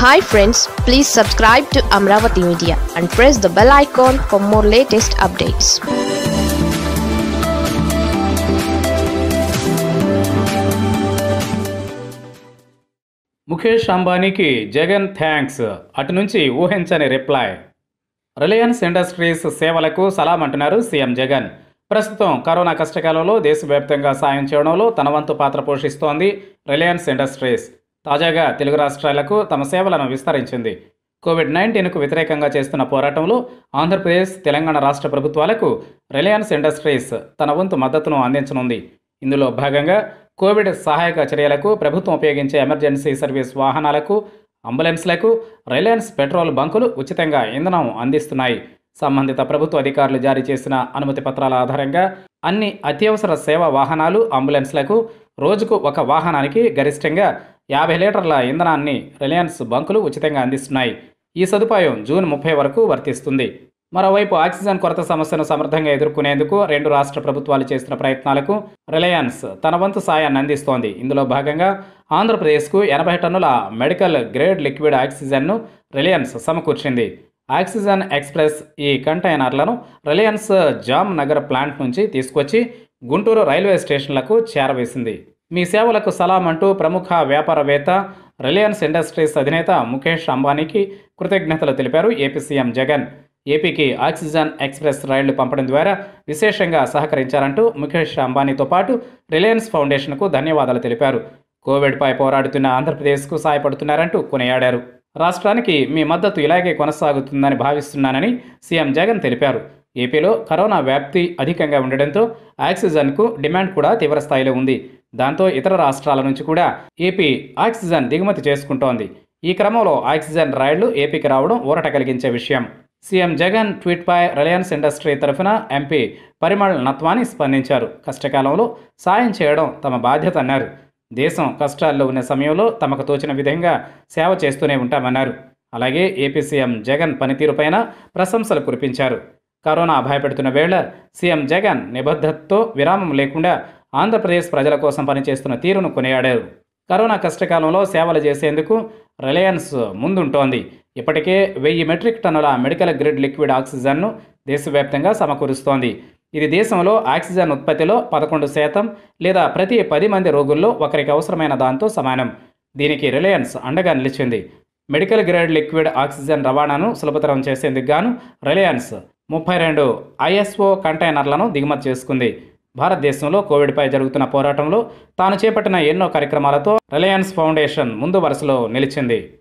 hi friends please subscribe to Amaravati media and press the bell icon for more latest updates Mukesh అంబానీకి Jagan thanks అటు నుంచి ఊహించని reply Reliance industries సేవలకు సలాం అంటున్నారు CM Jagan ప్రస్తుతం కరోనా కష్టకాలంలో దేశవ్యాప్తంగా సాయం చేయడంలో తన వంతు పాత్ర పోషిస్తోంది రిలయన్స్ ఇండస్ట్రీస్ తాజాగా తెలుగు రాష్ట్రాలకు తమ సేవలను విస్తరించింది కోవిడ్ నైన్టీన్కు వ్యతిరేకంగా చేస్తున్న పోరాటంలో ఆంధ్రప్రదేశ్ తెలంగాణ రాష్ట్ర ప్రభుత్వాలకు రిలయన్స్ ఇండస్ట్రీస్ తన వంతు మద్దతును అందించనుంది ఇందులో భాగంగా కోవిడ్ సహాయక చర్యలకు ప్రభుత్వం ఉపయోగించే ఎమర్జెన్సీ సర్వీస్ వాహనాలకు అంబులెన్స్లకు రిలయన్స్ పెట్రోల్ బంకులు ఉచితంగా ఇంధనం అందిస్తున్నాయి సంబంధిత ప్రభుత్వ అధికారులు జారీ చేసిన అనుమతి పత్రాల ఆధారంగా అన్ని అత్యవసర సేవ వాహనాలు అంబులెన్స్లకు రోజుకు ఒక వాహనానికి గరిష్టంగా యాభై లీటర్ల ఇంధనాన్ని రిలయన్స్ బంకులు ఉచితంగా అందిస్తున్నాయి ఈ సదుపాయం జూన్ ముప్పై వరకు వర్తిస్తుంది మరోవైపు ఆక్సిజన్ కొరత సమస్యను సమర్థంగా ఎదుర్కొనేందుకు రెండు రాష్ట్ర ప్రభుత్వాలు చేస్తున్న ప్రయత్నాలకు రిలయన్స్ తన వంతు సాయాన్ని అందిస్తోంది ఇందులో భాగంగా ఆంధ్రప్రదేశ్కు ఎనభై టన్నుల మెడికల్ గ్రేడ్ లిక్విడ్ ఆక్సిజన్ను రిలయన్స్ సమకూర్చింది ఆక్సిజన్ ఎక్స్ప్రెస్ ఈ కంటైనర్లను రిలయన్స్ జామ్ నగర్ ప్లాంట్ నుంచి తీసుకొచ్చి గుంటూరు రైల్వే స్టేషన్లకు చేరవేసింది మీ సేవలకు సలాం అంటూ ప్రముఖ వ్యాపారవేత్త రిలయన్స్ ఇండస్ట్రీస్ అధినేత ముఖేష్ అంబానీకి కృతజ్ఞతలు తెలిపారు ఏపీ సీఎం జగన్ ఏపీకి ఆక్సిజన్ ఎక్స్ప్రెస్ రైళ్లు పంపడం ద్వారా విశేషంగా సహకరించారంటూ ముఖేష్ అంబానీతో పాటు రిలయన్స్ ఫౌండేషన్కు ధన్యవాదాలు తెలిపారు కోవిడ్పై పోరాడుతున్న ఆంధ్రప్రదేశ్కు సాయపడుతున్నారంటూ కొనియాడారు రాష్ట్రానికి మీ మద్దతు ఇలాగే కొనసాగుతుందని భావిస్తున్నానని సీఎం జగన్ తెలిపారు ఏపీలో కరోనా వ్యాప్తి అధికంగా ఉండడంతో ఆక్సిజన్కు డిమాండ్ కూడా తీవ్రస్థాయిలో ఉంది దాంతో ఇతర రాష్ట్రాల నుంచి కూడా ఏపీ ఆక్సిజన్ దిగుమతి చేసుకుంటోంది ఈ క్రమంలో ఆక్సిజన్ రైళ్లు ఏపీకి రావడం ఊరట కలిగించే విషయం సీఎం జగన్ ట్వీట్పై రిలయన్స్ ఇండస్ట్రీ తరఫున ఎంపీ పరిమళ్ నత్వాని స్పందించారు కష్టకాలంలో సాయం చేయడం తమ బాధ్యత అన్నారు దేశం కష్టాల్లో ఉన్న సమయంలో తమకు తోచిన విధంగా సేవ చేస్తూనే ఉంటామన్నారు అలాగే ఏపీ సీఎం జగన్ పనితీరుపైన ప్రశంసలు కురిపించారు కరోనా భయపెడుతున్న వేళ సీఎం జగన్ నిబద్ధతతో విరామం లేకుండా ఆంధ్రప్రదేశ్ ప్రజల కోసం పనిచేస్తున్న తీరును కొనియాడారు కరోనా కష్టకాలంలో సేవలు చేసేందుకు రిలయన్స్ ముందుంటోంది ఇప్పటికే వెయ్యి మెట్రిక్ టన్నుల మెడికల్ గ్రిడ్ లిక్విడ్ ఆక్సిజన్ను దేశవ్యాప్తంగా సమకూరుస్తోంది ఇది దేశంలో ఆక్సిజన్ ఉత్పత్తిలో పదకొండు శాతం లేదా ప్రతి పది మంది రోగుల్లో ఒకరికి అవసరమైన దాంతో సమానం దీనికి రిలయన్స్ అండగా నిలిచింది మెడికల్ గ్రేడ్ లిక్విడ్ ఆక్సిజన్ రవాణాను సులభతరం చేసేందుకు గాను రిలయన్స్ ముప్పై రెండు ఐఎస్ఓ కంటైనర్లను దిగుమతి చేసుకుంది భారతదేశంలో కోవిడ్పై జరుగుతున్న పోరాటంలో తాను చేపట్టిన ఎన్నో కార్యక్రమాలతో రిలయన్స్ ఫౌండేషన్ ముందు వరుసలో నిలిచింది